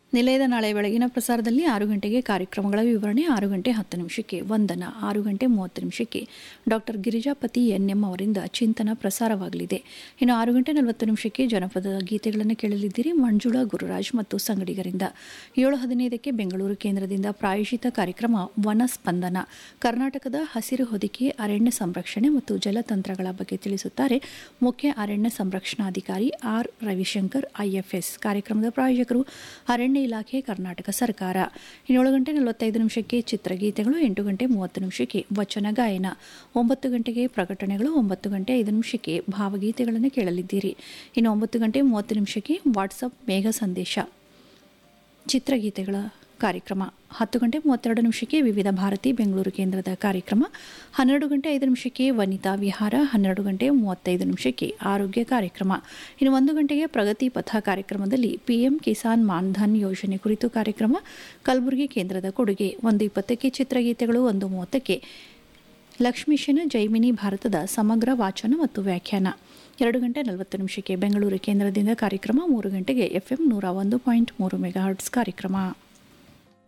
ನಿಲಯದ ನಾಳೆ ಬೆಳಗಿನ ಪ್ರಸಾರದಲ್ಲಿ ಆರು ಗಂಟೆಗೆ ಕಾರ್ಯಕ್ರಮಗಳ ವಿವರಣೆ ಆರು ಗಂಟೆ ಹತ್ತು ನಿಮಿಷಕ್ಕೆ ವಂದನ ಆರು ಗಂಟೆ ಮೂವತ್ತು ನಿಮಿಷಕ್ಕೆ ಡಾಕ್ಟರ್ ಗಿರಿಜಾಪತಿ ಎನ್ಎಂ ಅವರಿಂದ ಚಿಂತನ ಪ್ರಸಾರವಾಗಲಿದೆ ಇನ್ನು ಆರು ಗಂಟೆ ನಲವತ್ತು ನಿಮಿಷಕ್ಕೆ ಜನಪದ ಗೀತೆಗಳನ್ನು ಕೇಳಲಿದ್ದೀರಿ ಮಂಜುಳಾ ಗುರುರಾಜ್ ಮತ್ತು ಸಂಗಡಿಗರಿಂದ ಏಳು ಹದಿನೈದಕ್ಕೆ ಬೆಂಗಳೂರು ಕೇಂದ್ರದಿಂದ ಪ್ರಾಯೋಜಿತ ಕಾರ್ಯಕ್ರಮ ವನ ಸ್ಪಂದನ ಕರ್ನಾಟಕದ ಹಸಿರು ಹೊದಿಕೆ ಅರಣ್ಯ ಸಂರಕ್ಷಣೆ ಮತ್ತು ಜಲತಂತ್ರಗಳ ಬಗ್ಗೆ ತಿಳಿಸುತ್ತಾರೆ ಮುಖ್ಯ ಅರಣ್ಯ ಸಂರಕ್ಷಣಾಧಿಕಾರಿ ಆರ್ ರವಿಶಂಕರ್ ಐಎಫ್ಎಸ್ ಕಾರ್ಯಕ್ರಮದ ಪ್ರಾಯೋಜಕರು ಅರಣ್ಯ ಇಲಾಖೆ ಕರ್ನಾಟಕ ಸರ್ಕಾರ ಇನ್ನೇಳು ಗಂಟೆ ನಲವತ್ತೈದು ನಿಮಿಷಕ್ಕೆ ಚಿತ್ರಗೀತೆಗಳು ಎಂಟು ಗಂಟೆ ಮೂವತ್ತು ನಿಮಿಷಕ್ಕೆ ವಚನ ಗಾಯನ ಒಂಬತ್ತು ಗಂಟೆಗೆ ಪ್ರಕಟಣೆಗಳು ಒಂಬತ್ತು ಗಂಟೆ ಐದು ನಿಮಿಷಕ್ಕೆ ಭಾವಗೀತೆಗಳನ್ನು ಕೇಳಲಿದ್ದೀರಿ ಇನ್ನು ಒಂಬತ್ತು ಗಂಟೆ ಮೂವತ್ತು ನಿಮಿಷಕ್ಕೆ ವಾಟ್ಸಪ್ ಮೇಘ ಸಂದೇಶ ಚಿತ್ರಗೀತೆಗಳ ಕಾರ್ಯಕ್ರಮ ಹತ್ತು ಗಂಟೆ ಮೂವತ್ತೆರಡು ನಿಮಿಷಕ್ಕೆ ವಿವಿಧ ಭಾರತಿ ಬೆಂಗಳೂರು ಕೇಂದ್ರದ ಕಾರ್ಯಕ್ರಮ ಹನ್ನೆರಡು ಗಂಟೆ ಐದು ನಿಮಿಷಕ್ಕೆ ವನಿತಾ ವಿಹಾರ ಹನ್ನೆರಡು ಗಂಟೆ ಮೂವತ್ತೈದು ನಿಮಿಷಕ್ಕೆ ಆರೋಗ್ಯ ಕಾರ್ಯಕ್ರಮ ಇನ್ನು ಒಂದು ಗಂಟೆಗೆ ಪ್ರಗತಿ ಪಥ ಕಾರ್ಯಕ್ರಮದಲ್ಲಿ ಪಿಎಂ ಕಿಸಾನ್ ಮಾನ್ಧನ್ ಯೋಜನೆ ಕುರಿತು ಕಾರ್ಯಕ್ರಮ ಕಲಬುರಗಿ ಕೇಂದ್ರದ ಕೊಡುಗೆ ಒಂದು ಇಪ್ಪತ್ತಕ್ಕೆ ಚಿತ್ರಗೀತೆಗಳು ಒಂದು ಮೂವತ್ತಕ್ಕೆ ಲಕ್ಷ್ಮೀಶನ ಜೈಮಿನಿ ಭಾರತದ ಸಮಗ್ರ ವಾಚನ ಮತ್ತು ವ್ಯಾಖ್ಯಾನ ಎರಡು ಗಂಟೆ ನಲವತ್ತು ನಿಮಿಷಕ್ಕೆ ಬೆಂಗಳೂರು ಕೇಂದ್ರದಿಂದ ಕಾರ್ಯಕ್ರಮ ಮೂರು ಗಂಟೆಗೆ ಎಫ್ಎಂ ನೂರ ಒಂದು ಪಾಯಿಂಟ್ ಮೂರು ಮೆಗಾಹರ್ಟ್ಸ್ ಕಾರ್ಯಕ್ರಮ